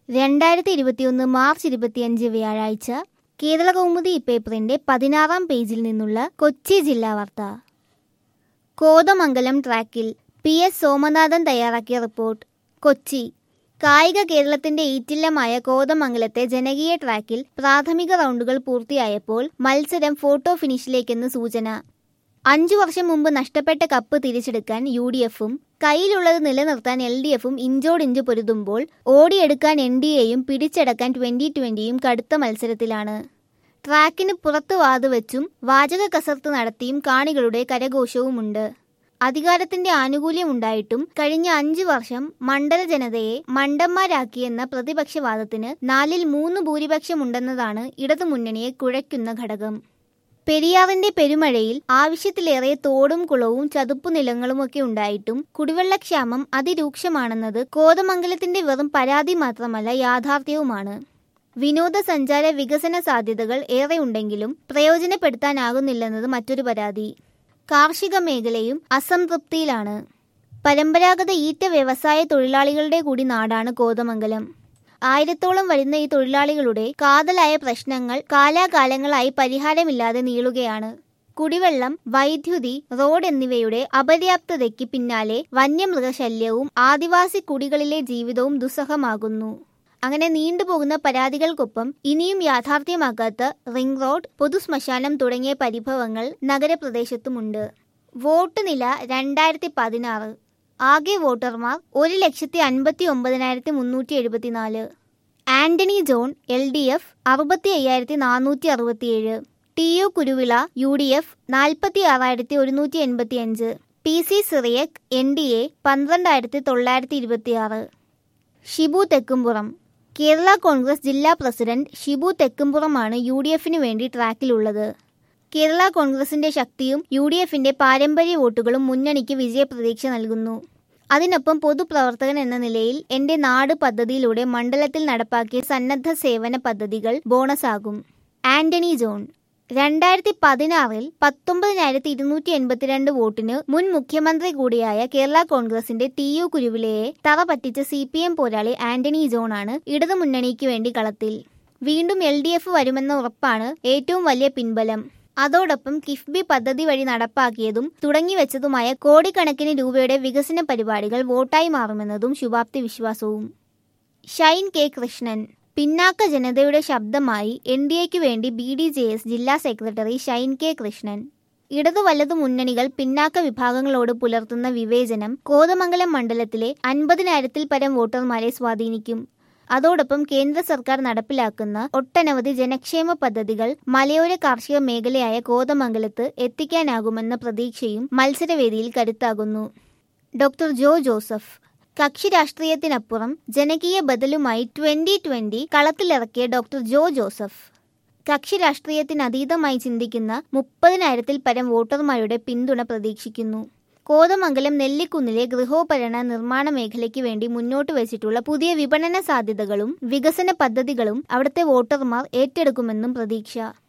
രണ്ടായിരത്തി ഇരുപത്തിയൊന്ന് മാർച്ച് ഇരുപത്തിയഞ്ച് വ്യാഴാഴ്ച കേരള കൗമുദി പേപ്പറിന്റെ പതിനാറാം പേജിൽ നിന്നുള്ള കൊച്ചി ജില്ലാ വാർത്ത കോതമംഗലം ട്രാക്കിൽ പി എസ് സോമനാഥൻ തയ്യാറാക്കിയ റിപ്പോർട്ട് കൊച്ചി കായിക കേരളത്തിന്റെ ഈറ്റില്ലമായ കോതമംഗലത്തെ ജനകീയ ട്രാക്കിൽ പ്രാഥമിക റൗണ്ടുകൾ പൂർത്തിയായപ്പോൾ മത്സരം ഫോട്ടോ ഫിനിഷിലേക്കെന്ന് സൂചന അഞ്ചു വർഷം മുമ്പ് നഷ്ടപ്പെട്ട കപ്പ് തിരിച്ചെടുക്കാൻ യു ഡി എഫും കയ്യിലുള്ളത് നിലനിർത്താൻ എൽ ഡി എഫും ഇഞ്ചോടിഞ്ച് പൊരുതുമ്പോൾ ഓടിയെടുക്കാൻ എൻ ഡി എയും പിടിച്ചടക്കാൻ ട്വന്റി ട്വന്റിയും കടുത്ത മത്സരത്തിലാണ് ട്രാക്കിന് പുറത്ത് വാതുവെച്ചും വാചക കസർത്ത് നടത്തിയും കാണികളുടെ കരഘോഷവുമുണ്ട് അധികാരത്തിന്റെ ആനുകൂല്യമുണ്ടായിട്ടും കഴിഞ്ഞ അഞ്ചു വർഷം മണ്ഡല ജനതയെ മണ്ടന്മാരാക്കിയെന്ന പ്രതിപക്ഷവാദത്തിന് നാലിൽ മൂന്ന് ഭൂരിപക്ഷമുണ്ടെന്നതാണ് ഇടതുമുന്നണിയെ കുഴയ്ക്കുന്ന ഘടകം പെരിയാറിന്റെ പെരുമഴയിൽ ആവശ്യത്തിലേറെ തോടും കുളവും ചതുപ്പു നിലങ്ങളുമൊക്കെ ഉണ്ടായിട്ടും കുടിവെള്ളക്ഷാമം അതിരൂക്ഷമാണെന്നത് കോതമംഗലത്തിന്റെ വെറും പരാതി മാത്രമല്ല യാഥാർത്ഥ്യവുമാണ് വിനോദസഞ്ചാര വികസന സാധ്യതകൾ ഏറെയുണ്ടെങ്കിലും പ്രയോജനപ്പെടുത്താനാകുന്നില്ലെന്നത് മറ്റൊരു പരാതി കാർഷിക മേഖലയും അസംതൃപ്തിയിലാണ് പരമ്പരാഗത ഈറ്റ വ്യവസായ തൊഴിലാളികളുടെ കൂടി നാടാണ് കോതമംഗലം ആയിരത്തോളം വരുന്ന ഈ തൊഴിലാളികളുടെ കാതലായ പ്രശ്നങ്ങൾ കാലാകാലങ്ങളായി പരിഹാരമില്ലാതെ നീളുകയാണ് കുടിവെള്ളം വൈദ്യുതി റോഡ് എന്നിവയുടെ അപര്യാപ്തതയ്ക്ക് പിന്നാലെ വന്യമൃഗശല്യവും ആദിവാസി കുടികളിലെ ജീവിതവും ദുസ്സഹമാകുന്നു അങ്ങനെ നീണ്ടുപോകുന്ന പരാതികൾക്കൊപ്പം ഇനിയും യാഥാർത്ഥ്യമാക്കാത്ത റിംഗ് റോഡ് പൊതുശ്മശാനം തുടങ്ങിയ പരിഭവങ്ങൾ നഗരപ്രദേശത്തുമുണ്ട് വോട്ട് നില രണ്ടായിരത്തി പതിനാറ് ആകെ വോട്ടർമാർ ഒരു ലക്ഷത്തി അൻപത്തി ഒമ്പതിനായിരത്തി മുന്നൂറ്റി എഴുപത്തിനാല് Antony John L D F അറുപത്തി അയ്യായിരത്തി നാനൂറ്റി അറുപത്തിയേഴ് T U Kuruvila U D F നാൽപ്പത്തി ആറായിരത്തി ഒരുന്നൂറ്റി എൺപത്തി അഞ്ച് P C Cyriac N D A പന്ത്രണ്ടായിരത്തി തൊള്ളായിരത്തി ഇരുപത്തിയാറ് ഷിബു തെക്കുംപുറം കേരള കോൺഗ്രസ് ജില്ലാ പ്രസിഡന്റ് ഷിബു തെക്കുംപുറമാണ് യു ഡി എഫിന് വേണ്ടി ട്രാക്കിലുള്ളത് കേരള കോൺഗ്രസിന്റെ ശക്തിയും യു ഡി എഫിന്റെ പാരമ്പര്യ വോട്ടുകളും മുന്നണിക്ക് വിജയപ്രതീക്ഷ നൽകുന്നു അതിനൊപ്പം പൊതുപ്രവർത്തകൻ എന്ന നിലയിൽ എന്റെ നാട് പദ്ധതിയിലൂടെ മണ്ഡലത്തിൽ നടപ്പാക്കിയ സന്നദ്ധ സേവന പദ്ധതികൾ ബോണസാകും ആന്റണി ജോൺ രണ്ടായിരത്തി പതിനാറിൽ പത്തൊമ്പതിനായിരത്തി ഇരുന്നൂറ്റി എൺപത്തിരണ്ട് വോട്ടിന് മുൻ മുഖ്യമന്ത്രി കൂടിയായ കേരള കോൺഗ്രസിന്റെ ടി യു കുരുവിളയെ തറ പറ്റിച്ച സി പി എം പോരാളി ആന്റണി ജോണാണ് ഇടതുമുന്നണിക്ക് വേണ്ടി കളത്തിൽ വീണ്ടും എൽ ഡി എഫ് വരുമെന്ന ഉറപ്പാണ് ഏറ്റവും വലിയ പിൻബലം അതോടൊപ്പം കിഫ്ബി പദ്ധതി വഴി നടപ്പാക്കിയതും തുടങ്ങിവെച്ചതുമായ കോടിക്കണക്കിന് രൂപയുടെ വികസന പരിപാടികൾ വോട്ടായി മാറുമെന്നതും ശുഭാപ്തി വിശ്വാസവും ഷൈൻ കെ കൃഷ്ണൻ പിന്നാക്ക ജനതയുടെ ശബ്ദമായി എൻ ഡി എക്ക് വേണ്ടി ബി ഡി ജെ എസ് ജില്ലാ സെക്രട്ടറി ഷൈൻ കെ കൃഷ്ണൻ ഇടതു വലതു മുന്നണികൾ പിന്നാക്ക വിഭാഗങ്ങളോട് പുലർത്തുന്ന വിവേചനം കോതമംഗലം മണ്ഡലത്തിലെ അൻപതിനായിരത്തിൽ പരം വോട്ടർമാരെ സ്വാധീനിക്കും അതോടൊപ്പം കേന്ദ്ര സർക്കാർ നടപ്പിലാക്കുന്ന ഒട്ടനവധി ജനക്ഷേമ പദ്ധതികൾ മലയോര കാർഷിക മേഖലയായ കോതമംഗലത്ത് എത്തിക്കാനാകുമെന്ന പ്രതീക്ഷയും മത്സരവേദിയിൽ കരുത്താകുന്നു ഡോക്ടർ ജോ ജോസഫ് കക്ഷി രാഷ്ട്രീയത്തിനപ്പുറം ജനകീയ ബദലുമായി ട്വന്റി ട്വന്റി കളത്തിലിറക്കിയ ഡോക്ടർ ജോ ജോസഫ് കക്ഷി രാഷ്ട്രീയത്തിനതീതമായി ചിന്തിക്കുന്ന മുപ്പതിനായിരത്തിൽ പരം വോട്ടർമാരുടെ പിന്തുണ പ്രതീക്ഷിക്കുന്നു കോതമംഗലം നെല്ലിക്കുന്നിലെ ഗൃഹോപകരണ നിർമ്മാണ മേഖലയ്ക്ക് വേണ്ടി മുന്നോട്ട് വെച്ചിട്ടുള്ള പുതിയ വിപണന സാധ്യതകളും വികസന പദ്ധതികളും അവിടുത്തെ വോട്ടർമാർ ഏറ്റെടുക്കുമെന്നും പ്രതീക്ഷ